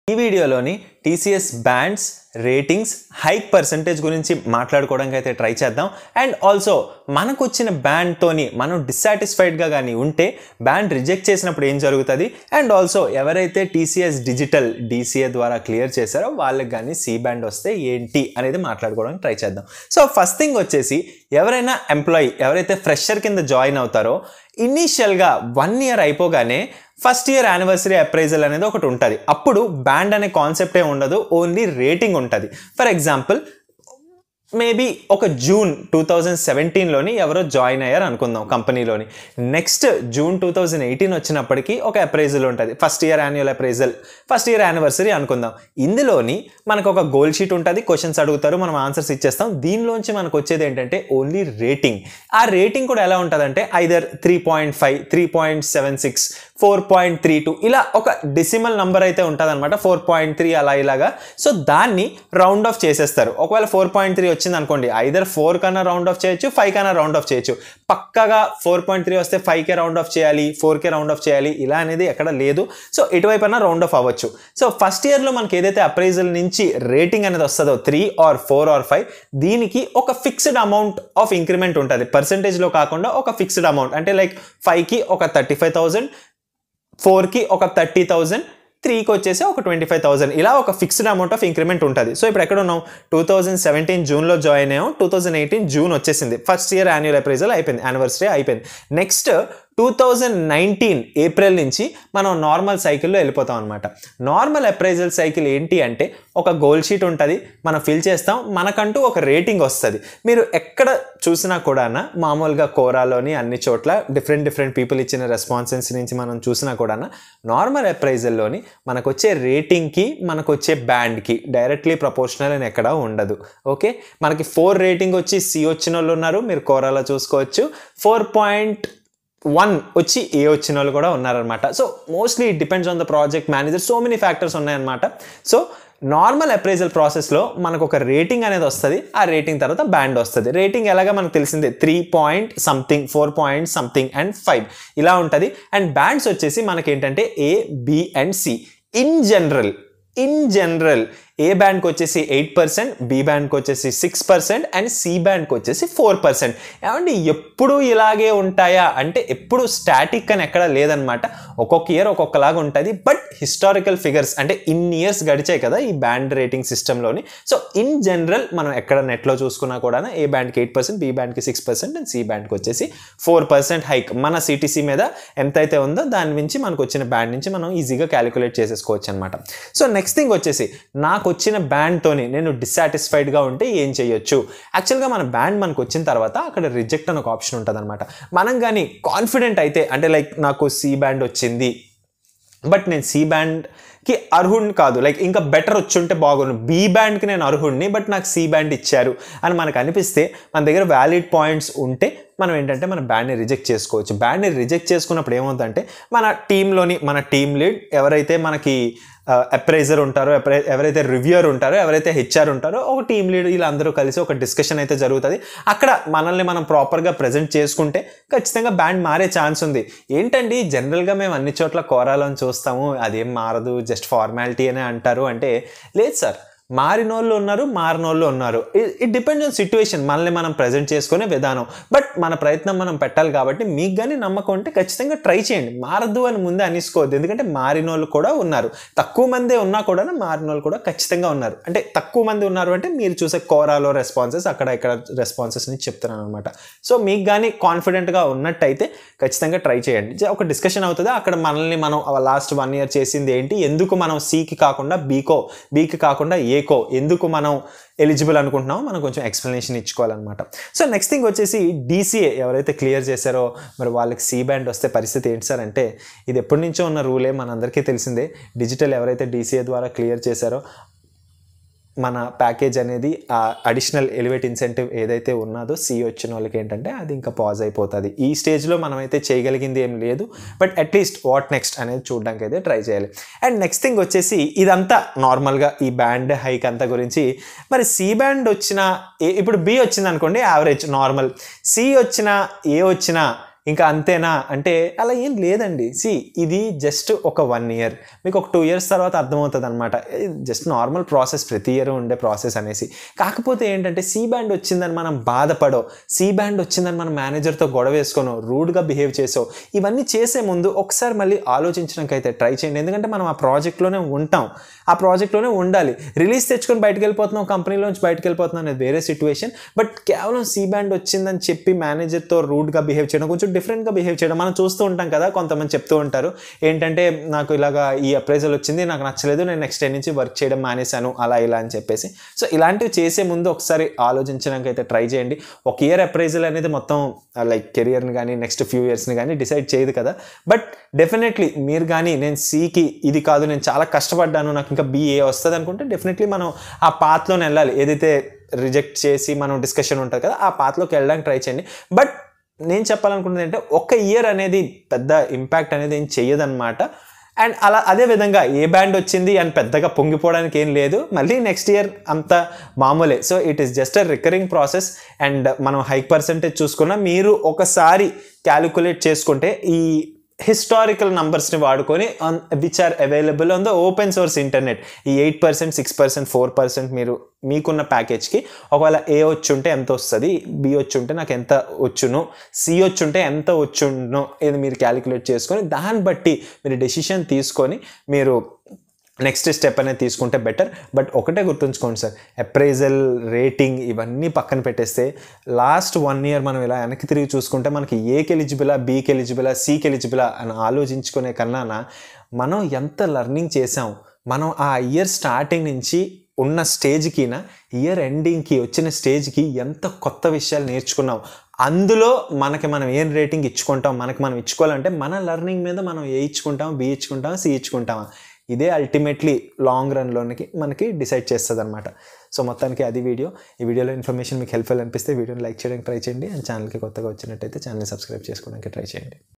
ఈ వీడియోలోని TCS bands ratings hike percentage గురించి మాట్లాడుకోవడానికి అయితే ట్రై చేద్దాం అండ్ ఆల్సో మనకు వచ్చిన బ్యాండ్తోని మనం డిస్సాటిస్ఫైడ్గా కానీ ఉంటే బ్యాండ్ రిజెక్ట్ చేసినప్పుడు ఏం జరుగుతుంది అండ్ ఆల్సో ఎవరైతే టీసీఎస్ డిజిటల్ డీసీఏ ద్వారా క్లియర్ చేశారో వాళ్ళకి కానీ సి బ్యాండ్ వస్తే ఏంటి అనేది మాట్లాడుకోవడానికి ట్రై చేద్దాం సో ఫస్ట్ థింగ్ వచ్చేసి ఎవరైనా ఎంప్లాయీ ఎవరైతే ఫ్రెషర్ కింద జాయిన్ అవుతారో ఇనీషియల్గా వన్ ఇయర్ అయిపోగానే ఫస్ట్ ఇయర్ యానివర్సరీ అప్రైజల్ అనేది ఒకటి ఉంటుంది అప్పుడు బ్యాండ్ అనే కాన్సెప్టే ఉండదు ఓన్లీ రేటింగ్ ఉంటుంది ఫర్ ఎగ్జాంపుల్ మేబీ ఒక జూన్ టూ థౌజండ్ సెవెంటీన్లోని ఎవరో జాయిన్ అయ్యారు అనుకుందాం కంపెనీలోని next June two thousand eighteen వచ్చినప్పటికీ ఒక అప్రైజల్ ఉంటుంది first year annual appraisal first year anniversary అనుకుందాం ఇందులోని మనకు ఒక గోల్ షీట్ ఉంటుంది క్వశ్చన్స్ అడుగుతారు మనం ఆన్సర్స్ ఇచ్చేస్తాం దీనిలోంచి మనకు వచ్చేది ఏంటంటే ఓన్లీ రేటింగ్ ఆ రేటింగ్ కూడా ఎలా ఉంటుందంటే either three point five three point seven six four point three two ఇలా ఒక డెసిమల్ నంబర్ అయితే ఉంటుంది అనమాట ఫోర్ పాయింట్ త్రీ అలా ఇలాగా సో దాన్ని రౌండ్ ఆఫ్ చేసేస్తారు ఒకవేళ ఫోర్ పాయింట్ త్రీ వచ్చింది అనుకోండి ఐదర్ ఫోర్ కన్నా రౌండ్ ఆఫ్ చేయొచ్చు ఫైవ్ కన్నా రౌండ్ ఆఫ్ చేయొచ్చు పక్కగా ఫోర్ పాయింట్ త్రీ వస్తే ఫైవ్ కే రౌండ్ ఆఫ్ చేయాలి ఫోర్ కే రౌండ్ ఆఫ్ చేయాలి ఇలా అనేది ఎక్కడ లేదు సో ఎటువైపు అయినా రౌండ్ ఆఫ్ అవ్వచ్చు సో ఫస్ట్ ఇయర్లో మనకి ఏదైతే అప్రైజల్ నుంచి రేటింగ్ అనేది వస్తుందో three or four or five దీనికి ఒక ఫిక్స్డ్ అమౌంట్ ఆఫ్ ఇంక్రిమెంట్ ఉంటుంది పర్సంటేజ్లో కాకుండా ఒక ఫిక్స్డ్ అమౌంట్ అంటే లైక్ ఫైవ్కి ఒక థర్టీ ఫైవ్ థౌజండ్ ఫోర్కి ఒక థర్టీ థౌజండ్ త్రీకి వచ్చేసి ఒక ట్వంటీ ఫైవ్ థౌసండ్ ఇలా ఒక ఫిక్స్డ్ అమౌంట్ ఆఫ్ ఇంక్రిమెంట్ ఉంటుంది సో ఇప్పుడు ఎక్కడ ఉన్నాం టూ థౌజండ్ సెవెంటీన్ జూన్లో జాయిన్ అయ్యాం టూ థౌజండ్ ఎయిటీన్ జూన్ వచ్చేసింది ఫస్ట్ ఇయర్ యాన్యువల్ అప్రైజల్ అయిపోయింది యానివర్సరీ అయిపోయింది next two thousand nineteen April నుంచి మనం నార్మల్ సైకిల్లో వెళ్ళిపోతాం అనమాట నార్మల్ అప్రైజల్ సైకిల్ ఏంటి అంటే ఒక గోల్ షీట్ ఉంటుంది మనం ఫిల్ చేస్తాం మనకంటూ ఒక రేటింగ్ వస్తుంది మీరు ఎక్కడ చూసినా కూడా మామూలుగా కోరాలోని అన్ని చోట్ల డిఫరెంట్ డిఫరెంట్ పీపుల్ ఇచ్చిన రెస్పాన్సెస్ నుంచి మనం చూసినా కూడా నార్మల్ అప్రైజల్లోని మనకు వచ్చే రేటింగ్కి మనకు వచ్చే బ్యాండ్కి డైరెక్ట్లీ ప్రపోర్షనల్ అని ఎక్కడా ఉండదు ఓకే మనకి ఫోర్ రేటింగ్ వచ్చి సి వచ్చిన వాళ్ళు ఉన్నారు మీరు కోరాలో చూసుకోవచ్చు ఫోర్ పాయింట్ వన్ వచ్చి ఏ వచ్చిన వాళ్ళు కూడా ఉన్నారనమాట so mostly it depends on the project manager so many factors ఉన్నాయన్నమాట సో నార్మల్ అప్రైజల్ ప్రాసెస్లో మనకు ఒక రేటింగ్ అనేది వస్తుంది ఆ రేటింగ్ తర్వాత బ్యాండ్ వస్తుంది రేటింగ్ ఎలాగా మనకు తెలిసిందే three point something four point something and five ఇలా ఉంటుంది అండ్ బ్యాండ్స్ వచ్చేసి మనకి ఏంటంటే A B and C in general in general A బ్యాండ్కి వచ్చేసి ఎయిట్ పర్సెంట్ బి బ్యాండ్కి వచ్చేసి సిక్స్ పర్సెంట్ అండ్ సి బ్యాండ్కి వచ్చేసి ఫోర్ పర్సెంట్ ఏమంటే ఎప్పుడు ఇలాగే ఉంటాయా అంటే ఎప్పుడు స్టాటిక్ అని ఎక్కడ లేదనమాట ఒక్కొక్క ఇయర్ ఒక్కొక్కలాగా ఉంటుంది బట్ హిస్టారికల్ ఫిగర్స్ అంటే ఇన్ ఇయర్స్ గడిచాయి కదా ఈ బ్యాండ్ రేటింగ్ సిస్టంలోని సో ఇన్ జనరల్ మనం ఎక్కడ నెట్లో చూసుకున్నా కూడా ఏ బ్యాండ్కి ఎయిట్ పర్సెంట్ బి బ్యాండ్కి సిక్స్ పర్సెంట్ అండ్ సి బ్యాండ్కి వచ్చేసి ఫోర్ పర్సెంట్ హైక్ మన సిటీసీ మీద ఎంతైతే ఉందో దాని నుంచి మనకు వచ్చిన బ్యాండ్ నుంచి మనం ఈజీగా క్యాలిక్యులేట్ చేసేసుకోవచ్చు అనమాట సో నెక్స్ట్ థింగ్ వచ్చేసి నాకు వచ్చిన బ్యాండ్తోని నేను డిస్సాటిస్ఫైడ్గా ఉంటే ఏం చేయొచ్చు యాక్చువల్గా మన బ్యాండ్ మనకు వచ్చిన తర్వాత అక్కడ రిజెక్ట్ అని ఒక ఆప్షన్ ఉంటుంది అనమాట మనం కానీ కాన్ఫిడెంట్ అయితే అంటే లైక్ నాకు సి బ్యాండ్ వచ్చింది బట్ నేను సి బ్యాండ్కి అర్హుడిని కాదు లైక్ ఇంకా బెటర్ వచ్చుంటే బాగుండు బి బ్యాండ్కి నేను అర్హుడిని బట్ నాకు సి బ్యాండ్ ఇచ్చారు అని మనకు అనిపిస్తే మన దగ్గర వ్యాలిడ్ పాయింట్స్ ఉంటే మనం ఏంటంటే మన బ్యాండ్ని రిజెక్ట్ చేసుకోవచ్చు బ్యాండ్ని రిజెక్ట్ చేసుకున్నప్పుడు ఏమవుతుందంటే మన టీంలోని మన టీమ్ లీడ్ ఎవరైతే మనకి అప్రైజర్ ఉంటారో ఎవరైతే రివ్యూర్ ఉంటారో ఎవరైతే హెచ్ఆర్ ఉంటారో ఒక టీమ్ లీడ్ వీళ్ళందరూ కలిసి ఒక డిస్కషన్ అయితే జరుగుతుంది అక్కడ మనల్ని మనం ప్రాపర్గా ప్రజెంట్ చేసుకుంటే ఖచ్చితంగా బ్యాండ్ మారే ఛాన్స్ ఉంది ఏంటండి జనరల్గా మేము అన్ని చోట్ల కోరాలని చూస్తాము అదేం మారదు జస్ట్ ఫార్మాలిటీ అనే అంటారు అంటే లేదు సార్ మారినోళ్ళు ఉన్నారు మారినోళ్ళు ఉన్నారు ఇట్ డిపెండ్స్ ఆన్ సిచ్యువేషన్ మనల్ని మనం ప్రజెంట్ చేసుకునే విధానం బట్ మన ప్రయత్నం మనం పెట్టాలి కాబట్టి మీకు కానీ నమ్మకం ఉంటే ఖచ్చితంగా ట్రై చేయండి మారదు అని ముందే అనిసుకోవద్దు ఎందుకంటే మారినోళ్ళు కూడా ఉన్నారు తక్కువ మందే ఉన్నా కూడా మారినోళ్ళు కూడా ఖచ్చితంగా ఉన్నారు అంటే తక్కువ మంది ఉన్నారు అంటే మీరు చూసే కోరాలో రెస్పాన్సెస్ అక్కడ ఇక్కడ రెస్పాన్సెస్ నుంచి చెప్తున్నాను అనమాట సో మీకు కానీ కాన్ఫిడెంట్గా ఉన్నట్టయితే ఖచ్చితంగా ట్రై చేయండి ఒక డిస్కషన్ అవుతుంది అక్కడ మనల్ని మనం లాస్ట్ వన్ ఇయర్ చేసింది ఏంటి ఎందుకు మనం సికి కాకుండా బీకో బీకి కాకుండా ఏకో ఎందుకు మనం ఎలిజిబుల్ అనుకుంటున్నామో మనం కొంచెం ఎక్స్ప్లెనేషన్ ఇచ్చుకోవాలన్నమాట సో నెక్స్ట్ థింగ్ వచ్చేసి డీసీఏ ఎవరైతే క్లియర్ చేశారో మరి వాళ్ళకి సి బ్యాండ్ వస్తే పరిస్థితి ఏంటి సార్ అంటే ఇది ఎప్పటి నుంచో ఉన్న రూలే మనందరికీ తెలిసిందే డిజిటల్ ఎవరైతే డీసీఏ ద్వారా క్లియర్ చేశారో మన ప్యాకేజ్ అనేది ఆ అడిషనల్ ఎలివేట్ ఇన్సెంటివ్ ఏదైతే ఉన్నదో సి వచ్చిన వాళ్ళకి ఏంటంటే అది ఇంకా పాజ్ అయిపోతుంది ఈ స్టేజ్లో మనమైతే చేయగలిగింది ఏం లేదు బట్ అట్లీస్ట్ వాట్ నెక్స్ట్ అనేది చూడడానికి అయితే ట్రై చేయాలి అండ్ నెక్స్ట్ థింగ్ వచ్చేసి ఇదంతా నార్మల్గా ఈ బ్యాండ్ హైక్ అంతా గురించి మరి సి బ్యాండ్ వచ్చిన ఇప్పుడు బి వచ్చింది అనుకోండి యావరేజ్ నార్మల్ సి వచ్చిన ఏ వచ్చినా ఇంకా అంతేనా అంటే అలా ఏం లేదండి సి ఇది జస్ట్ ఒక వన్ ఇయర్ మీకు ఒక టూ ఇయర్స్ తర్వాత అర్థమవుతుంది అనమాట జస్ట్ నార్మల్ ప్రాసెస్ ప్రతి ఇయర్ ఉండే ప్రాసెస్ అనేసి కాకపోతే ఏంటంటే సి బ్యాండ్ వచ్చిందని మనం బాధపడో సి బ్యాండ్ వచ్చిందని మనం మేనేజర్తో గొడవ వేసుకోనో రూడ్గా బిహేవ్ చేసో ఇవన్నీ చేసే ముందు ఒకసారి మళ్ళీ ఆలోచించడానికి అయితే ట్రై చేయండి ఎందుకంటే మనం ఆ ప్రాజెక్ట్లోనే ఉంటాం ఆ ప్రాజెక్ట్లోనే ఉండాలి రిలీజ్ తెచ్చుకొని బయటకు వెళ్ళిపోతున్నాం కంపెనీలోంచి బయటకు వెళ్ళిపోతున్నాం అనేది వేరే సిచ్యువేషన్ బట్ కేవలం సి బ్యాండ్ వచ్చిందని చెప్పి మేనేజర్తో రూడ్గా బిహేవ్ చేయడం కొంచెం డిఫరెంట్గా బిహేవ్ చేయడం మనం చూస్తూ ఉంటాం కదా కొంతమంది చెప్తూ ఉంటారు ఏంటంటే నాకు ఇలాగా ఈ అప్రైజల్ వచ్చింది నాకు నచ్చలేదు నేను నెక్స్ట్ డే నుంచి వర్క్ చేయడం మానేశాను అలా ఇలా అని చెప్పేసి సో ఇలాంటివి చేసే ముందు ఒకసారి ఆలోచించడానికి అయితే ట్రై చేయండి ఒక ఇయర్ అప్రైజల్ అనేది మొత్తం లైక్ కెరియర్ని కానీ నెక్స్ట్ ఫ్యూ ఇయర్స్ని కానీ డిసైడ్ చేయదు కదా బట్ డెఫినెట్లీ మీరు కానీ నేను సీకి ఇది కాదు నేను చాలా కష్టపడ్డాను నాకు ఇంకా బీఏ వస్తుంది అనుకుంటే డెఫినెట్లీ మనం ఆ పాత్లోనే వెళ్ళాలి ఏదైతే రిజెక్ట్ చేసి మనం డిస్కషన్ ఉంటుంది కదా ఆ పాత్లోకి వెళ్ళడానికి ట్రై చేయండి బట్ నేను చెప్పాలనుకున్నది అంటే ఒక ఇయర్ అనేది పెద్ద ఇంపాక్ట్ అనేది ఏం చెయ్యదన్నమాట అండ్ అలా అదే విధంగా ఏ బ్యాండ్ వచ్చింది అని పెద్దగా పొంగిపోవడానికి ఏం లేదు మళ్ళీ నెక్స్ట్ ఇయర్ అంత మామూలే so it is just a recurring process and మనం హై పర్సంటేజ్ చూసుకున్నా మీరు ఒకసారి క్యాలిక్యులేట్ చేసుకుంటే ఈ హిస్టారికల్ నంబర్స్ని వాడుకొని which are available on the open source internet ఈ eight percent six percent four percent మీరు మీకున్న ప్యాకేజ్కి ఒకవేళ ఏ వచ్చి ఉంటే ఎంత వస్తుంది బి వచ్చి ఉంటే నాకు ఎంత వచ్చును సి వచ్చి ఉంటే ఎంత వచ్చును ఇది మీరు క్యాలిక్యులేట్ చేసుకొని దాన్ని బట్టి మీరు డెసిషన్ తీసుకొని మీరు నెక్స్ట్ స్టెప్ అనేది తీసుకుంటే బెటర్ బట్ ఒకటే గుర్తుంచుకోండి సార్ అప్రైజల్ రేటింగ్ ఇవన్నీ పక్కన పెట్టేస్తే లాస్ట్ వన్ ఇయర్ మనం ఇలా వెనక్కి తిరిగి చూసుకుంటే మనకి ఏకి ఎలిజిబులా బీకి ఎలిజిబులా సికి ఎలిజిబులా అని ఆలోచించుకునే కన్నా మనం ఎంత లర్నింగ్ చేసాం మనం ఆ ఇయర్ స్టార్టింగ్ నుంచి ఉన్న స్టేజ్కిన ఇయర్ ఎండింగ్కి వచ్చిన స్టేజ్కి ఎంత కొత్త విషయాలు నేర్చుకున్నాం అందులో మనకి మనం ఏం రేటింగ్ ఇచ్చుకుంటాం మనకి మనం ఇచ్చుకోవాలంటే మన లర్నింగ్ మీద మనం ఏ ఇచ్చుకుంటాం బి ఇచ్చుకుంటాం సి ఇచ్చుకుంటామా ఇదే అల్టిమేట్లీ లాంగ్ రన్లోనికి మనకి డిసైడ్ చేస్తుంది అనమాట సో మొత్తానికి అది వీడియో ఈ వీడియోలో ఇన్ఫర్మేషన్ మీకు హెల్ప్ఫుల్ అనిపిస్తే వీడియోని లైక్ చేయడానికి ట్రై చేయండి అండ్ ఛానల్కి కొత్తగా వచ్చినట్టయితే ఛానల్ని సబ్స్క్రైబ్ చేసుకోవడానికి ట్రై చేయండి